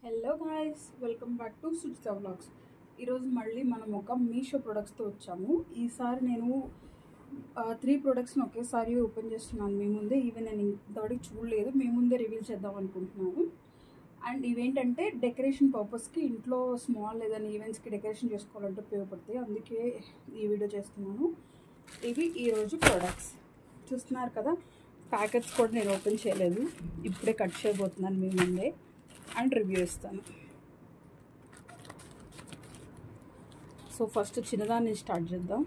hello guys welcome back to Suchitha vlogs ఈరోజు మళ్ళీ మనం ఒక మీషో ప్రొడక్ట్స్తో వచ్చాము ఈసారి నేను త్రీ ప్రొడక్ట్స్ని ఒకేసారి ఓపెన్ చేస్తున్నాను మీ ముందే ఈవెన్ నేను ఇంతవరకు చూడలేదు మీ ముందే రివీల్ చేద్దాం అనుకుంటున్నాను అండ్ ఇవేంటంటే డెకరేషన్ పర్పస్కి ఇంట్లో స్మాల్ ఏదైనా ఈవెంట్స్కి డెకరేషన్ చేసుకోవాలంటే ఉపయోగపడతాయి అందుకే ఈ వీడియో చేస్తున్నాను ఇవి ఈరోజు ప్రొడక్ట్స్ చూస్తున్నారు కదా ప్యాకెట్స్ కూడా నేను ఓపెన్ చేయలేదు ఇప్పుడే కట్ చేయబోతున్నాను మీ ముందే అండ్ రివ్యూ ఇస్తాను సో ఫస్ట్ చిన్నదాన్ని స్టార్ట్ చేద్దాం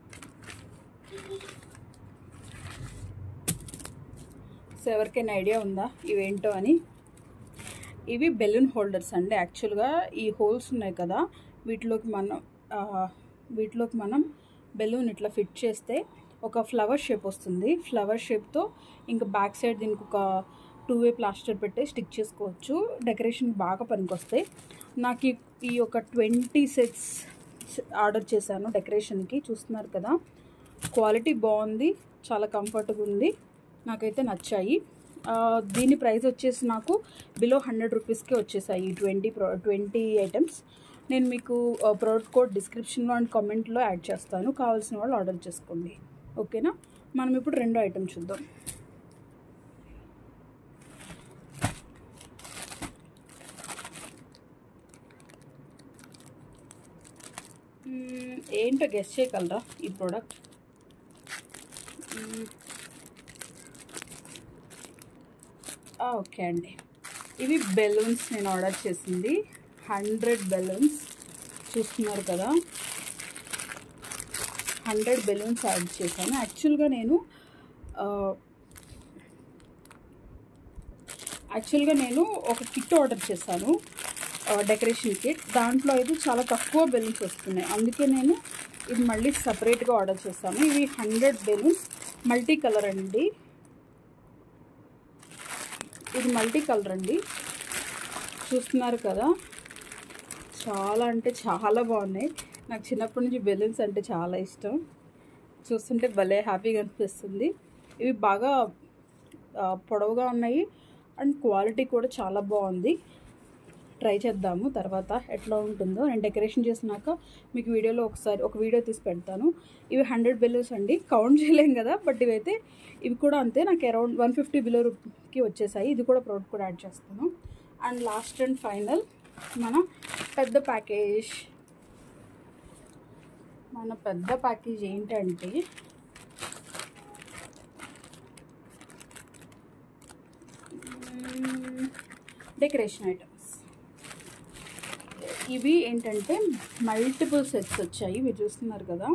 సో ఎవరికైనా ఐడియా ఉందా ఇవేంటో అని ఇవి బెలూన్ హోల్డర్స్ అండి యాక్చువల్గా ఈ హోల్స్ ఉన్నాయి కదా వీటిలోకి మనం వీటిలోకి మనం బెలూన్ ఇట్లా ఫిట్ చేస్తే ఒక ఫ్లవర్ షేప్ వస్తుంది ఫ్లవర్ షేప్తో ఇంకా బ్యాక్ సైడ్ దీనికి ఒక టూ వే ప్లాస్టర్ పెట్టి స్టిక్ చేసుకోవచ్చు డెకరేషన్ బాగా పనికొస్తాయి నాకు ఈ యొక్క ట్వంటీ సెట్స్ ఆర్డర్ చేశాను డెకరేషన్కి చూస్తున్నారు కదా క్వాలిటీ బాగుంది చాలా కంఫర్ట్గా ఉంది నాకైతే నచ్చాయి దీని ప్రైస్ వచ్చేసి నాకు బిలో హండ్రెడ్ రూపీస్కే వచ్చేసాయి ట్వంటీ ప్రో ట్వంటీ ఐటమ్స్ నేను మీకు ప్రోడక్ట్ కోడ్ డిస్క్రిప్షన్లో అండ్ కామెంట్లో యాడ్ చేస్తాను కావాల్సిన వాళ్ళు ఆర్డర్ చేసుకోండి ఓకేనా మనం ఇప్పుడు రెండో ఐటమ్ చూద్దాం ఏంటో గెస్ట్ చేయగలరా ఈ ప్రోడక్ట్ ఓకే అండి ఇవి బెలూన్స్ నేను ఆర్డర్ చేసింది హండ్రెడ్ బెలూన్స్ చూస్తున్నారు కదా హండ్రెడ్ బెలూన్స్ ఆర్డర్ చేశాను యాక్చువల్గా నేను యాక్చువల్గా నేను ఒక కిట్ ఆర్డర్ చేశాను డెకరేషన్ కిట్ దాంట్లో అయితే చాలా తక్కువ బెలూన్స్ వస్తున్నాయి అందుకే నేను ఇది మళ్ళీ సపరేట్గా ఆర్డర్ చేశాను ఇవి హండ్రెడ్ బెలూన్స్ మల్టీ కలర్ అండి ఇది మల్టీ కలర్ అండి చూస్తున్నారు కదా చాలా అంటే చాలా బాగున్నాయి నాకు చిన్నప్పటి నుంచి బెలూన్స్ అంటే చాలా ఇష్టం చూస్తుంటే భలే హ్యాపీగా అనిపిస్తుంది ఇవి బాగా పొడవుగా ఉన్నాయి అండ్ క్వాలిటీ కూడా చాలా బాగుంది ట్రై చేద్దాము తర్వాత ఎట్లా ఉంటుందో నేను డెకరేషన్ చేసినాక మీకు వీడియోలో ఒకసారి ఒక వీడియో తీసి పెడతాను ఇవి హండ్రెడ్ బిలోస్ అండి కౌంట్ చేయలేం కదా బట్ ఇవైతే ఇవి కూడా అంతే నాకు అరౌండ్ వన్ ఫిఫ్టీ బిలోకి వచ్చేసాయి ఇది కూడా ప్రోడక్ట్ కూడా యాడ్ చేస్తాను అండ్ లాస్ట్ అండ్ ఫైనల్ మన పెద్ద ప్యాకేజ్ మన పెద్ద ప్యాకేజ్ ఏంటంటే డెకరేషన్ ఐటమ్స్ ఇవి ఏంటంటే మల్టిపుల్ సెట్స్ వచ్చాయి మీరు చూస్తున్నారు కదా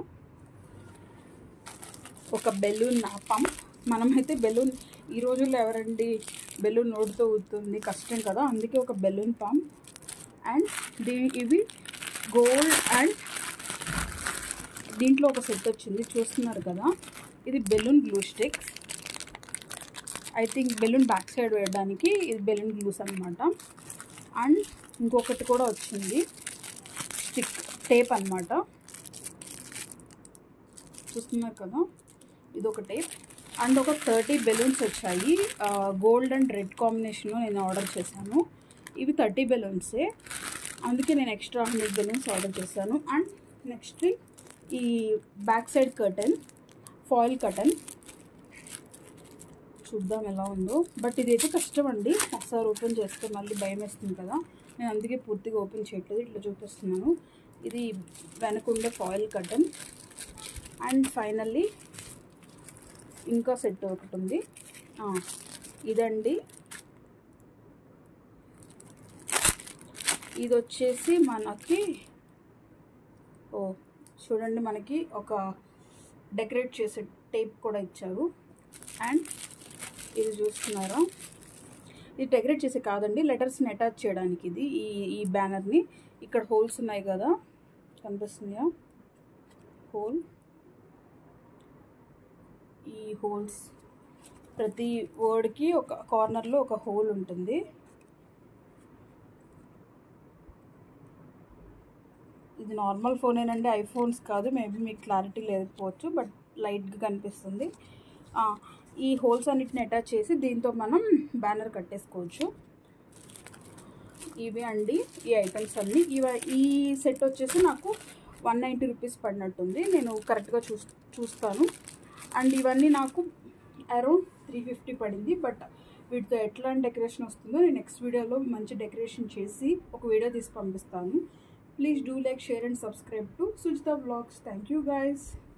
ఒక బెలూన్ పంప్ మనమైతే బెలూన్ ఈ రోజుల్లో ఎవరండి బెలూన్ నోటితో ఊతుంది కష్టం కదా అందుకే ఒక బెలూన్ పంప్ అండ్ దీ ఇవి గోల్డ్ అండ్ దీంట్లో ఒక సెట్ వచ్చింది చూస్తున్నారు కదా ఇది balloon glue sticks I think balloon back side వేయడానికి ఇది బెలూన్ గ్లూస్ అనమాట అండ్ ఇంకొకటి కూడా వచ్చింది స్టిక్ టేప్ అనమాట చూస్తున్నారు కదా ఇది ఒక టేప్ అండ్ ఒక థర్టీ బెలూన్స్ వచ్చాయి గోల్డ్ అండ్ రెడ్ కాంబినేషన్లో నేను ఆర్డర్ చేశాను ఇవి థర్టీ బెలూన్సే అందుకే నేను ఎక్స్ట్రా హండ్రెడ్ బెలూన్స్ ఆర్డర్ చేశాను అండ్ నెక్స్ట్ ఈ back side curtain foil curtain చూద్దాం ఎలా ఉందో బట్ ఇదైతే కష్టం అండి ఒకసారి ఓపెన్ చేస్తే మళ్ళీ భయం వేస్తుంది కదా నేను అందుకే పూర్తిగా ఓపెన్ చేయట్లేదు ఇట్లా చూపిస్తున్నాను ఇది వెనకుండే ఫాయిల్ కటన్ అండ్ ఫైనల్లీ ఇంకా సెట్ ఒకటి ఉంది ఇదండి ఇది వచ్చేసి మనకి ఓ చూడండి మనకి ఒక డెకరేట్ చేసే టేప్ కూడా ఇచ్చారు అండ్ ఇది చూస్తున్నారా ఇది డెకరేట్ చేసే కాదండి లెటర్స్ని అటాచ్ చేయడానికి ఇది ఈ ఈ బ్యానర్ని ఇక్కడ హోల్స్ ఉన్నాయి కదా కనిపిస్తున్నాయా హోల్ ఈ హోల్స్ ప్రతి వర్డ్కి ఒక కార్నర్లో ఒక హోల్ ఉంటుంది ఇది నార్మల్ ఫోనేనండి ఐఫోన్స్ కాదు మేబీ మీకు క్లారిటీ లేకపోవచ్చు బట్ లైట్గా కనిపిస్తుంది ఈ హోల్స్ అన్నిటిని అటాచ్ చేసి దీంతో మనం బ్యానర్ కట్టేసుకోవచ్చు ఇవి అండి ఈ ఐటమ్స్ అన్నీ ఇవ ఈ సెట్ వచ్చేసి నాకు వన్ నైంటీ రూపీస్ పడినట్టుంది నేను కరెక్ట్గా చూ చూస్తాను అండ్ ఇవన్నీ నాకు అరౌండ్ త్రీ ఫిఫ్టీ పడింది బట్ వీటితో ఎట్లాంటి డెకరేషన్ వస్తుందో నేను నెక్స్ట్ వీడియోలో మంచి డెకరేషన్ చేసి ఒక వీడియో తీసి పంపిస్తాను please do like share and subscribe to Sujitha blogs thank you guys